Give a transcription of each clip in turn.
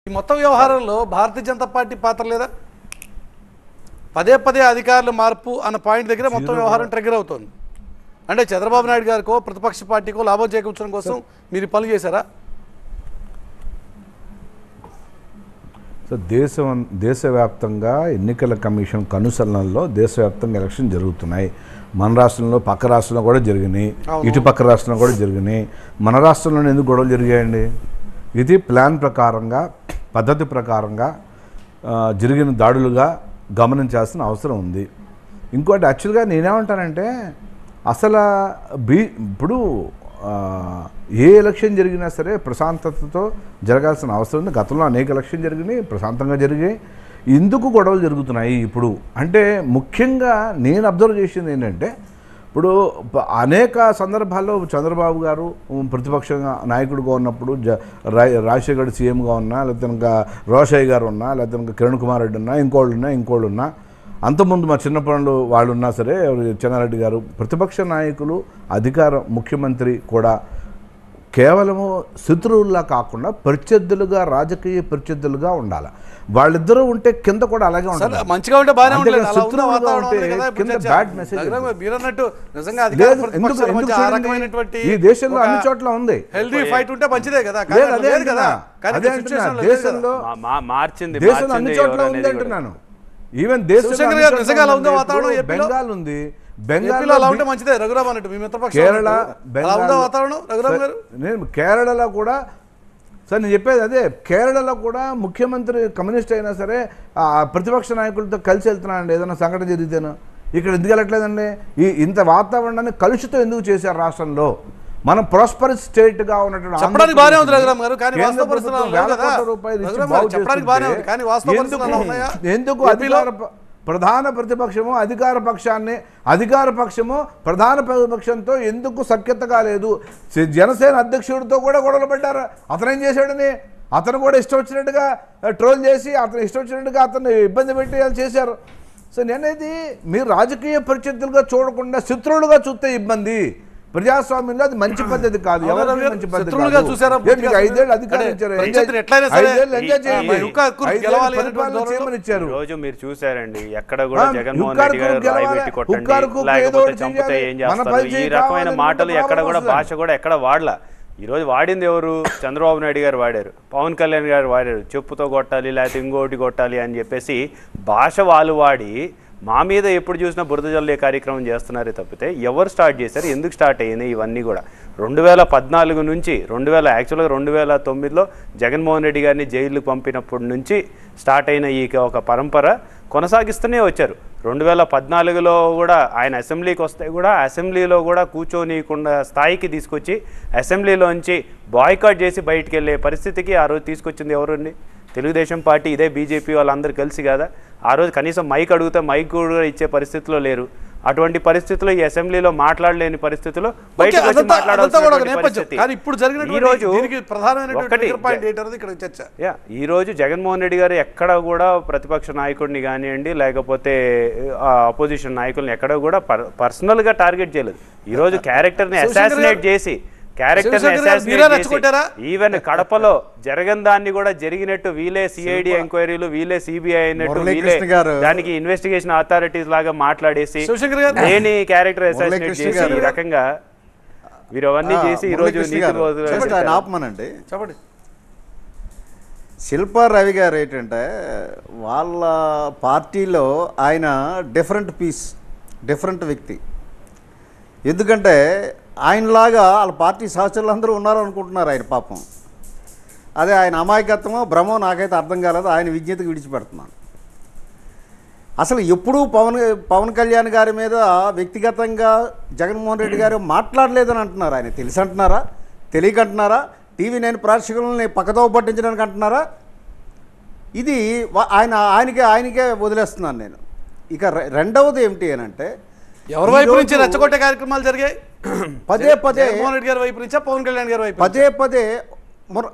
ఈ మొత్తం వ్యవహారంలో భారతీయ జనతా పార్టీ పాత్ర లేదా పదే పదే అధికారుల మార్పు అన్న పాయింట్ దగ్గర మొత్తం వ్యవహారం ట్రిగర్ అవుతుంది అంటే చంద్రబాబు నాయుడు గారికో ప్రతిపక్ష పార్టీకో లాభం చేకూర్చడం కోసం మీరు ఈ పనులు చేశారా సో దేశం దేశవ్యాప్తంగా ఎన్నికల కమిషన్ కనుసరణలో దేశవ్యాప్తంగా ఎలక్షన్ జరుగుతున్నాయి మన రాష్ట్రంలో పక్క రాష్ట్రంలో కూడా జరిగినాయి అవును. ఇటు పక్క రాష్ట్రంలో కూడా జరిగినాయి మన రాష్ట్రంలో ఎందుకు గొడవలు జరిగాయండి ఇది ప్లాన్ ప్రకారంగా పద్ధతి ప్రకారంగా ఆ, జరిగిన దాడులుగా గమనించాల్సిన అవసరం ఉంది ఇంకోటి యాక్చువల్గా నేనేమంటానంటే అసలు బీ ఇప్పుడు ఆ, ఏ ఎలక్షన్ జరిగినా సరే ప్రశాంతతతో జరగాల్సిన అవసరం ఉంది గతంలో అనేక ఎలక్షన్ జరిగినాయి ప్రశాంతంగా జరిగాయి ఎందుకు గొడవలు జరుగుతున్నాయి ఇప్పుడు అంటే ముఖ్యంగా నేను అబ్జర్వ్ చేసింది ఏంటంటే ఇప్పుడు ప- అనేక సందర్భాల్లో చంద్రబాబు గారు ఉమ్, ప్రతిపక్ష నాయకుడిగా ఉన్నప్పుడు జ రా- రాజశేఖర్ గారు సీఎంగా ఉన్నా లేకపోతే ఇంకా రోషయ్య గారు ఉన్నా లేకపోతే ఇంకా కిరణ్ కుమార్ రెడ్డి ఉన్నా ఇంకోళ్ళు ఉన్నా ఇంకోళ్ళు ఉన్నా అంతకుముందు మా చిన్నప్పటి వాళ్ళు ఉన్నా సరే ఎవరు చెన్నారెడ్డి గారు ప్రతిపక్ష నాయకులు అధికార ముఖ్యమంత్రి కూడా కేవలము శత్రువుల్లా కాకుండా ప్రత్యర్థులుగా రాజకీయ ప్రత్యర్థులుగా ఉండాలి వాళ్ళిద్దరూ ఉంటే కింద కూడా అలాగే సార్ ఉంటుంది మంచిగా ఉంటే బాగానే అంతేగాని ఉండలేదు అలా ఉన్న శత్రువులుగా వాతావరణం ఉంది ఉంటే కదా ఇప్పుడు కింద చర్చ. bad message దగ్గర ఉంటుంది. మీరు అన్నట్టు నిజంగా అధికార లేదు ఎందుకు ప్రతిపక్షాల ఎందుకు మధ్య ఆ చూడండి, రకమైనటువంటి ఈ దేశంలో ఒక అన్ని చోట్ల ఉంది హెల్దీ ఫైట్ ఉంటే మంచిదే కదా కానీ లేదు అది అదే లేదు కదా అంటున్నా. కానీ అదే ఈ అంటున్నా. situation లో లేదు కదా. దేశంలో మా- మా- మార్చింది దేశంలో అన్ని మార్చింది చోట్ల ఎవరు ఉంది అనేది కూడా. అంటున్నాను ఈవెన్ దేశంలో శివశంకర్ అన్ని గారు చోట్ల నిజంగా అలా ఉంది. ఉందా వాతావరణం ఇప్పుడు ఏపీలో? బెంగాల్ ఉంది ఏపీలో అలా బెంగాల్ ఉంటే మంచిదే రఘురామ్ అన్నట్టు మీ మిత్రపక్షం కేరళ అన్నట్టు. అలా బెంగాల్ ఉందా వాతావరణం రఘురామ్ గారు నేను కేరళలో కూడా సార్ నేను చెప్పేది అదే కేరళలో కూడా ముఖ్యమంత్రి కమ్యూనిస్ట్ అయినా సరే ఆ ప్రతిపక్ష నాయకులతో కలిసి వెళ్తున్నానండి ఏదైనా సంఘటన జరిగితేను ఇక్కడ ఎందుకు వెళ్ళట్లేదండి ఈ ఇంత వాతావరణాన్ని కలుషితం ఎందుకు చేశారు రాష్ట్రంలో మనం ప్రాస్పరస్ స్టేట్ గా ఉన్నటువంటి చెప్పడానికి బాగానే ఉంది ఆంధ్రప్రదేశ్ని రఘురామ్ గారు కానీ కేంద్ర వాస్తవ పరిస్థితులు ప్రభుత్వం లేవు వేల కదా. కోట్ల రూపాయలు ఇచ్చి రఘురామ్ బాగు గారు చెప్పడానికి బాగానే ఉంది కానీ వాస్తవ ఎందుకు- పరిస్థితులు అలా ఉన్నాయా ఎందుకు ఏపీలో? అధికార ప- ప్రధాన ప్రతిపక్షము అధికార పక్షాన్ని అధికార పక్షము ప్రధాన ప్రతిపక్షంతో ఎందుకు సఖ్యతగా లేదు సి- జనసేన అధ్యక్షుడితో కూడా గొడవలు పడ్డారు అతను ఏం చేశాడని అతను కూడా ఇష్టం వచ్చినట్టుగా ట్రోల్ చేసి అతను ఇష్టం వచ్చినట్టుగా అతను ఇబ్బంది పెట్టి అది చేశారు సో నేనేది మీరు రాజకీయ ప్రత్యర్థులుగా చూడకుండా శత్రువులుగా చూస్తే ఇబ్బంది ప్రజాస్వామ్యంలో అది మంచి పద్ధతి కాదు అవునా ఎవరికీ రవి గారు? మంచి పద్ధతి శత్రువులుగా కాదు. చూసారా ఏంటి మీకు ఐదేళ్ళు అధికారం అంటే ఇచ్చారు ప్రత్యర్థిని ఎంజాయ్- ఎట్లయినా ఎట్లయినా సరే ఐదేళ్ళు ఎంజాయ్ ఈ- చేయండి. ఈ- యుక్క హక్కులు ఐదేళ్ళు గెలవాలి పరిపాలన అనేటువంటి చేయమని ఇచ్చారు ఈ రోజు మీరు చూసారండి ఎక్కడ కూడా ఆ, జగన్మోహన్ ఉక్కారు రెడ్డి గారు కుక్కు రాయి గెలవాలి, పెట్టి కొట్టండి ఉక్కారు కుక్కు ఏదో లేకపోతే ఒకటి చంపితే చెయ్యాలి. ఏం మన చేస్తారు పని ఈ చేయి రకమైన కావాలని మాటలు ప్రాబ్లం ఎక్కడ కూడా వస్తుంది. భాష కూడా ఎక్కడ వాడలా ఈ రోజు వాడింది ఎవరు చంద్రబాబు నాయుడు గారు వాడారు పవన్ కళ్యాణ్ గారు వాడారు చెప్పుతో కొట్టాలి లేకపోతే ఇంకోటి కొట్టాలి అని చెప్పేసి భాష వాళ్ళు వాడి మా మీద ఎప్పుడు చూసినా బురద జల్లే కార్యక్రమం చేస్తున్నారే తప్పితే ఎవరు స్టార్ట్ చేశారు ఎందుకు స్టార్ట్ అయ్యింది ఇవన్నీ కూడా రెండు వేల పద్నాలుగు నుంచి రెండు వేల యాక్చువల్గా రెండు వేల తొమ్మిదిలో జగన్మోహన్ రెడ్డి గారిని జైలుకు పంపినప్పటి నుంచి స్టార్ట్ అయిన ఈ ఒక పరంపర కొనసాగిస్తూనే వచ్చారు రెండు వేల పద్నాలుగులో కూడా ఆయన అసెంబ్లీకి వస్తే కూడా అసెంబ్లీలో కూడా కూర్చోనీయకుండా స్థాయికి తీసుకొచ్చి అసెంబ్లీలోంచి బాయ్కాట్ చేసి బయటికి వెళ్ళే పరిస్థితికి ఆ రోజు తీసుకొచ్చింది ఎవరండి తెలుగుదేశం పార్టీ ఇదే బీజేపీ వాళ్ళందరూ కలిసి కదా ఆ రోజు కనీసం మైక్ అడిగితే మైక్ కూడా ఇచ్చే పరిస్థితిలో లేరు అటువంటి పరిస్థితుల్లో ఈ అసెంబ్లీలో మాట్లాడలేని పరిస్థితిలో బయటకు వచ్చి అదంతా- అదంతా కూడా ఒక మాట్లాడాల్సినటువంటి నేపథ్యం పరిస్థితి. కానీ ఇప్పుడు ఈ జరిగినటువంటి రోజు దీనికి ప్రధానమైనటువంటి ఒకటి trigger point ఏంటన్నది ఇక్కడ చర్చ యా ఈ రోజు జగన్మోహన్ రెడ్డి గారు ఎక్కడ కూడా ప్రతిపక్ష నాయకుడిని కానివ్వండి లేకపోతే అపోజిషన్ నాయకుల్ని ఎక్కడ కూడా పర్ పర్సనల్ గా టార్గెట్ చేయలేదు ఈ రోజు క్యారెక్టర్ ని శివశంకర్ అసాసినేట్ గారు- చేసి క్యారెక్టర్ ని శివశంకర్ గారు మీరే రెచ్చగొట్టారా? ఈవెన్ కడపలో జరగని దాన్ని కూడా జరగని వీలే సిఐడి ఎంక్వైరీలు వీలే సిబిఐ అయినట్టు వీలే మురళీకృష్ణ గారు- దానికి ఇన్వెస్టిగేషన్ అథారిటీస్ లాగా మాట్లాడేసి శివశంకర్ గారు- లేని క్యారెక్టర్ అసాసినేట్ మురళీకృష్ణ చేసి గారు- ఈ రకంగా వీరు అవన్నీ చేసి ఈ రోజు మురళీకృష్ణ నీతి గారు, బోధన just ఆయన చేశారు. ఆపమనండి చెప్పండి శిల్పా రవి గారు ఏంటంటే వాళ్ళ పార్టీలో ఆయన డిఫరెంట్ పీస్ డిఫరెంట్ వ్యక్తి ఎందుకంటే ఆయనలాగా వాళ్ళ పార్టీ సహచరులు అందరూ ఉన్నారు అనుకుంటున్నారు ఆయన పాపం అదే ఆయన అమాయకత్వమో భ్రమో నాకైతే అర్థం కాలేదు ఆయన విజ్ఞతకు విడిచిపెడుతున్నాను అసలు ఎప్పుడూ పవన్ పవన్ కళ్యాణ్ గారి మీద వ్యక్తిగతంగా జగన్మోహన్ రెడ్డి గారు మాట్లాడలేదని అంటున్నారు ఆయన తెలిసి అంటున్నారా తెలియక అంటున్నారా టీవీ నైన్ ప్రేక్షకులని పక్కతో పట్టించడానికి అంటున్నారా ఇది వా- ఆయన ఆయనకే ఆయనకే వదిలేస్తున్నాను నేను ఇక రె- రెండవది ఏమిటి అని అంటే ఎవరి వైపు నుంచి ఈరోజు రెచ్చగొట్టే కార్యక్రమాలు జరిగాయి పదే పదే జగన్మోహన్ రెడ్డి గారి వైపు నుంచా పవన్ కళ్యాణ్ గారి వైపు నుంచా? పదే పదే ముర-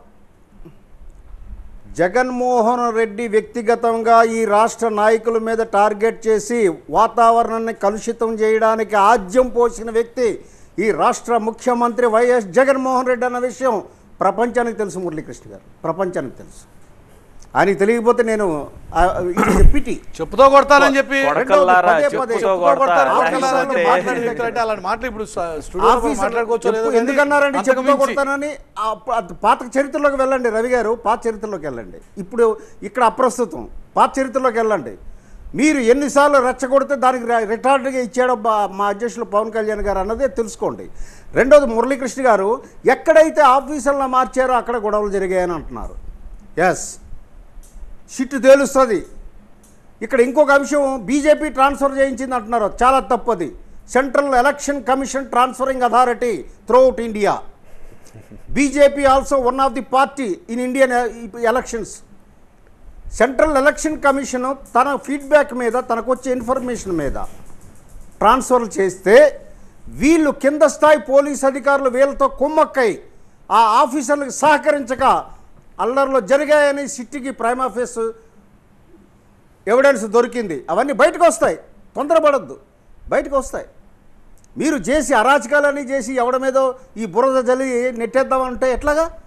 జగన్మోహన్ రెడ్డి వ్యక్తిగతంగా ఈ రాష్ట్ర నాయకుల మీద టార్గెట్ చేసి వాతావరణాన్ని కలుషితం చేయడానికి ఆజ్యం పోసిన వ్యక్తి ఈ రాష్ట్ర ముఖ్యమంత్రి వైఎస్ జగన్మోహన్ రెడ్డి అన్న విషయం ప్రపంచానికి తెలుసు మురళీకృష్ణ గారు ప్రపంచానికి తెలుసు ఆయనకి తెలియకపోతే నేను పిటి చెప్పుతో కొడతానని చెప్పి కొడకల్లారా పదే పదే చెప్పుతో చెప్పుతో కొడతా కొడతారు. కొడకల్లారా అని లేకపోతే- మాట్లాడే వ్యక్తులు అంటే అలాంటి మాటలు ఇప్పుడు స- స్టూడియోలో ఆఫీసర్ మాట్లాడుకోవచ్చో లేదో చెప్పు, కానీ ఎందుకన్నారండి అంతకు చెప్పుతో మించి- కొడతానని ఆ ప- అది పాత చరిత్రలోకి వెళ్ళండి రవి గారు పాత చరిత్రలోకి వెళ్ళండి ఇప్పుడు ఇక్కడ అప్రస్తుతం పాత చరిత్రలోకి వెళ్ళండి మీరు ఎన్నిసార్లు రెచ్చగొడితే దానికి ర- రికార్డుగా ఇచ్చాడో బా- మా అధ్యక్షులు పవన్ కళ్యాణ్ గారు అన్నదే తెలుసుకోండి రెండోది మురళీకృష్ణ గారు ఎక్కడైతే ఆఫీసర్లను మార్చారో అక్కడ గొడవలు జరిగాయని అంటున్నారు ఎస్ షిట్ తేలుస్తుంది ఇక్కడ ఇంకొక అంశం బీజేపీ ట్రాన్స్ఫర్ చేయించింది అంటున్నారు చాలా తప్పది central election commission transferring authority throughout India BJP also one of the party in Indian elections central election commission తన ఫీడ్బ్యాక్ మీద తనకు వచ్చే ఇన్ఫర్మేషన్ మీద ట్రాన్స్ఫర్ చేస్తే వీళ్ళు కింద స్థాయి పోలీస్ అధికారులు వీళ్ళతో కుమ్మక్కై ఆ ఆఫీసర్లకు సహకరించక అల్లర్లో జరిగాయని సిట్టికి ప్రైమ్ ఆఫీస్ ఎవిడెన్స్ దొరికింది అవన్నీ బయటకు వస్తాయి తొందరపడద్దు బయటకు వస్తాయి మీరు చేసి అరాచకాలని చేసి ఎవడ మీదో ఈ బురద జల్లి నెట్టేద్దామంటే ఎట్లాగా